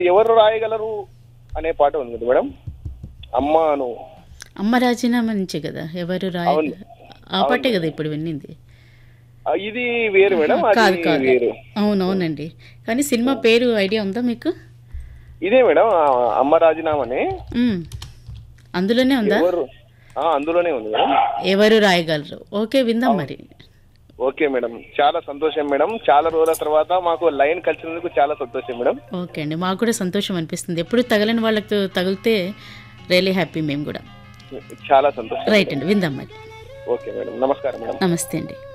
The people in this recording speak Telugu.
ఎవరు రాయగలరు అనే పాట ఉంది కదా మేడం అమ్మాను అమ్మ రాజీనామా నుంచే కదా ఎవరు రాయ అవును. ఆ పాటే కదా ఇప్పుడు విన్నింది ఆ, ఇది వేరు మేడం కాదు అది కాదు వేరు అవునవునండి కానీ సినిమా పేరు ఐడియా ఉందా మీకు ఇదే మేడం ఆ, అమ్మ రాజీనామానే మ్మ్. అందులోనే ఉందా ఎవరు ఆ, అందులోనే ఉంది మేడం ఎవరు రాయగలరు ఓకే విందాం మరి ఓకే మేడం చాలా సంతోషం మేడం చాలా రోజుల తర్వాత మాకు లైన్ కలిసినందుకు చాలా సంతోషం మేడం ఓకే అండి మాకు కూడా సంతోషం అనిపిస్తుంది ఎప్పుడు తగలని వాళ్ళకి తగిలితే రియలీ హ్యాపీ మేము కూడా చాలా సంతోషం రైట్ అండి విందాం మరి ఓకే మేడం నమస్కారం మేడం నమస్తే అండి